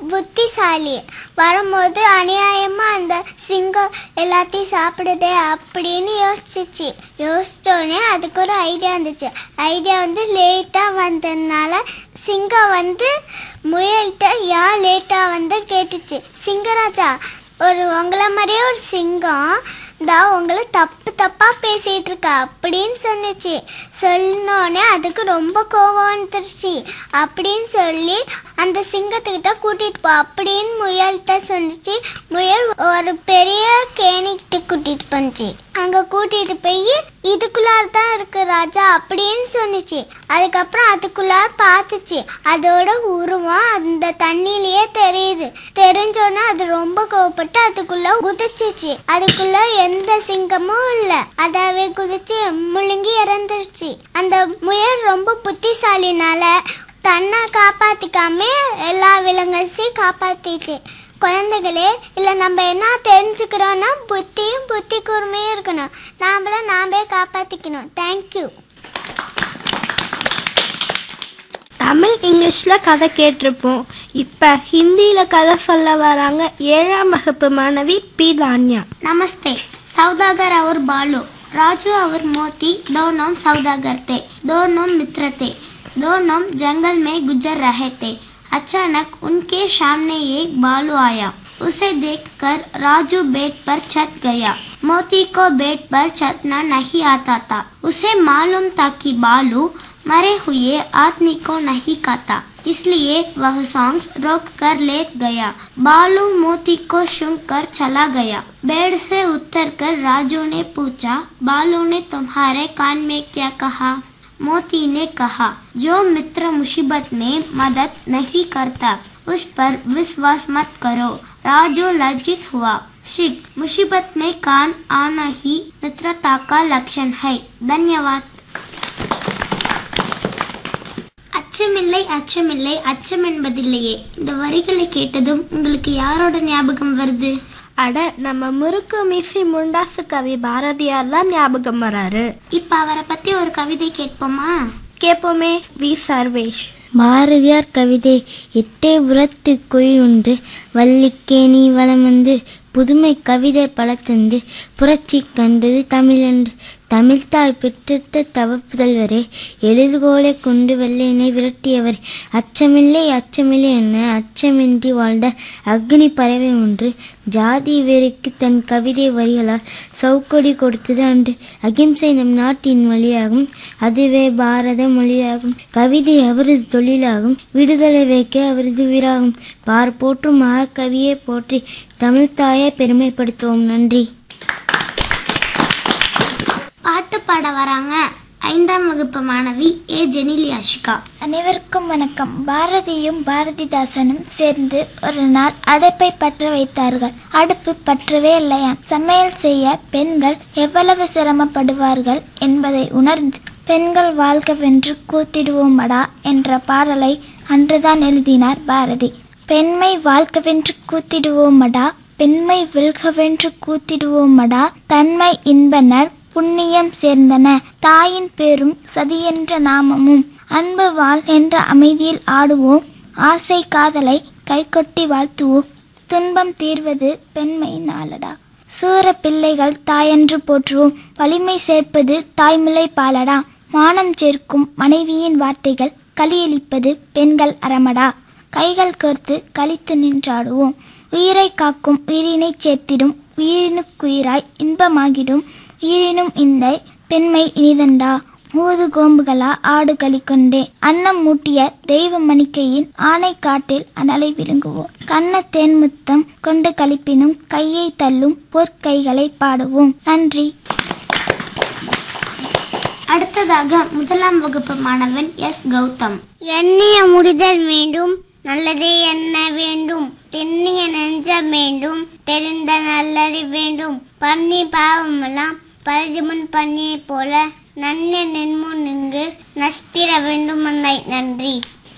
புத்திசாலி வரும்போது அநியாயமா அந்த சிங்கம் எல்லாத்தையும் சாப்பிடுதே அப்படின்னு யோசிச்சிச்சு யோசிச்சோடனே அதுக்கு ஒரு ஐடியா இருந்துச்சு ஐடியா வந்து லேட்டாக வந்ததுனால சிங்கம் வந்து முயல்கிட்ட ஏன் லேட்டாக வந்து கேட்டுச்சு சிங்கராஜா ஒரு உங்களை மாதிரியே ஒரு சிங்கம் தா உங்களை தப்பு தப்பாக பேசிகிட்டு இருக்கா அப்படின்னு சொன்னுச்சு சொன்னோடனே அதுக்கு ரொம்ப கோவம் வந்துருச்சு அப்படின்னு சொல்லி அந்த சிங்கத்துக்கிட்ட கூட்டிகிட்டு போ அப்படின்னு முயல்கிட்ட சொன்னுச்சு முயல் ஒரு பெரிய கேணிக்கிட்ட கூட்டிகிட்டு போனுச்சு அங்கே கூட்டிகிட்டு போய் இதுக்குள்ளார தான் இருக்கு ராஜா அப்படின்னு சொன்னுச்சு அதுக்கப்புறம் அதுக்குள்ளார பார்த்துச்சு அதோட உருவம் அந்த தண்ணியிலேயே தெரியுது தெரிஞ்சோன்னே அது ரொம்ப கோவப்பட்டு அதுக்குள்ள குதிச்சிச்சு அதுக்குள்ள எந்த சிங்கமும் இல்லை அதாவே குதிச்சு முழுங்கி இறந்துருச்சு அந்த முயல் ரொம்ப புத்திசாலினால தன்னை காப்பாத்திக்காம எல்லா விலங்குகளையும் காப்பாத்திச்சு குழந்தைகளே இல்லை நம்ம என்ன தெரிஞ்சுக்கிறோன்னா புத்தியும் புத்தி கூர்மையும் இருக்கணும் நாமள நாமே காப்பாற்றிக்கணும் தேங்க்யூ தமிழ் இங்கிலீஷில் கதை கேட்டிருப்போம் இப்போ ஹிந்தியில் கதை சொல்ல வராங்க ஏழாம் வகுப்பு மாணவி பி தான்யா नमस्ते सौदागर और बालू राजू और मोती दोनों सौदागर थे दोनों मित्र थे दोनों जंगल में गुजर रहे थे अचानक उनके सामने एक बालू आया उसे देखकर राजू बेड पर छत गया मोती को बेड पर छतना नहीं आता था उसे मालूम था कि बालू मरे हुए आदमी को नहीं खाता इसलिए वह सॉन्ग रोक कर लेट गया बालू मोती को सूंघ कर चला गया बेड से उतर कर राजू ने पूछा बालू ने तुम्हारे कान में क्या कहा मोती ने कहा जो मित्र मुसीबत में मदद नहीं करता उस पर विश्वास मत करो राजू लज्जित हुआ शिक मुसीबत में कान आना ही मित्रता का लक्षण है धन्यवाद அச்சமில்லை அச்சமில்லை அச்சம் என்பதில்லையே இந்த வரிகளை கேட்டதும் உங்களுக்கு யாரோட ஞாபகம் வருது அட நம்ம முறுக்கு மிசி முண்டாசு கவி பாரதியார் தான் ஞாபகம் வராரு இப்ப அவரை பத்தி ஒரு கவிதை கேட்போமா கேட்போமே வி சர்வேஷ் பாரதியார் கவிதை எட்டே உரத்து குயில் உண்டு வள்ளிக்கேணி வலம் வந்து புதுமை கவிதை பல தந்து புரட்சி கண்டது தமிழன்று தமிழ்தாய் பெற்றெடுத்த தவ புதல்வரே எழுதுகோலை கொண்டு வெள்ளையினை விரட்டியவர் அச்சமில்லை அச்சமில்லை என்ன அச்சமின்றி வாழ்ந்த அக்னி பறவை ஒன்று ஜாதி வெறிக்கு தன் கவிதை வரிகளால் சவுக்கொடி கொடுத்தது அன்று அகிம்சை நம் நாட்டின் வழியாகும் அதுவே பாரத மொழியாகும் கவிதை அவரது தொழிலாகும் விடுதலை வைக்க அவரது உயிராகும் பார் போற்றும் மகாகவியை போற்றி தமிழ் தாயை பெருமைப்படுத்துவோம் நன்றி பாட்டு பாட வராங்க ஐந்தாம் வகுப்பு மாணவி ஏ ஜெனிலி அஷிகா அனைவருக்கும் வணக்கம் பாரதியும் பாரதிதாசனும் சேர்ந்து ஒரு நாள் அடுப்பை பற்ற வைத்தார்கள் அடுப்பு பற்றவே இல்லையாம் சமையல் செய்ய பெண்கள் எவ்வளவு சிரமப்படுவார்கள் என்பதை உணர்ந்து பெண்கள் வாழ்கவென்று கூத்திடுவோமடா என்ற பாடலை அன்றுதான் எழுதினார் பாரதி பெண்மை வாழ்கவென்று கூத்திடுவோமடா பெண்மை வெல்கவென்று கூத்திடுவோமடா தன்மை இன்பனர் புண்ணியம் சேர்ந்தன தாயின் பேரும் சதியென்ற நாமமும் அன்பு வாழ் என்ற அமைதியில் ஆடுவோம் ஆசை காதலை கைகொட்டி வாழ்த்துவோம் துன்பம் தீர்வது பெண்மை நாளடா சூர பிள்ளைகள் தாயன்று போற்றுவோம் வலிமை சேர்ப்பது தாய்முலை பாலடா மானம் சேர்க்கும் மனைவியின் வார்த்தைகள் களியளிப்பது பெண்கள் அறமடா கைகள் கோர்த்து கழித்து நின்றாடுவோம் உயிரை காக்கும் உயிரினை சேர்த்திடும் உயிரினுக்குயிராய் இன்பமாகிடும் உயிரினும் இந்த பெண்மை இனிதண்டா ஊது கோம்புகளா ஆடு கொண்டே அன்னம் மூட்டிய தெய்வ மணிக்கையின் ஆணை காட்டில் அனலை விழுங்குவோம் கண்ண தேன்முத்தம் கொண்டு கழிப்பினும் கையை தள்ளும் பொற்கைகளை பாடுவோம் நன்றி அடுத்ததாக முதலாம் வகுப்பு மாணவன் எஸ் கௌதம் எண்ணிய முடிதல் வேண்டும் நல்லதே எண்ண வேண்டும் தென்னிய நெஞ்சம் வேண்டும் தெரிந்த நல்லறி வேண்டும் பண்ணி பாவமெல்லாம் பரிதிமுன் பண்ணியை போல நன்னிய நின்முன் நின்று நஷ்டிர வேண்டும் அன்னை நன்றி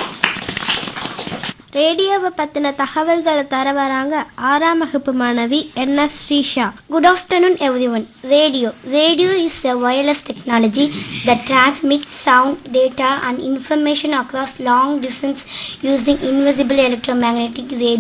ரேடியோவை பற்றின தகவல்களை தர வராங்க ஆறாம் வகுப்பு மாணவி N S Srisha Good afternoon, everyone. Radio. Radio is a wireless technology that transmits sound, data, and information across long distance using invisible electromagnetic radio.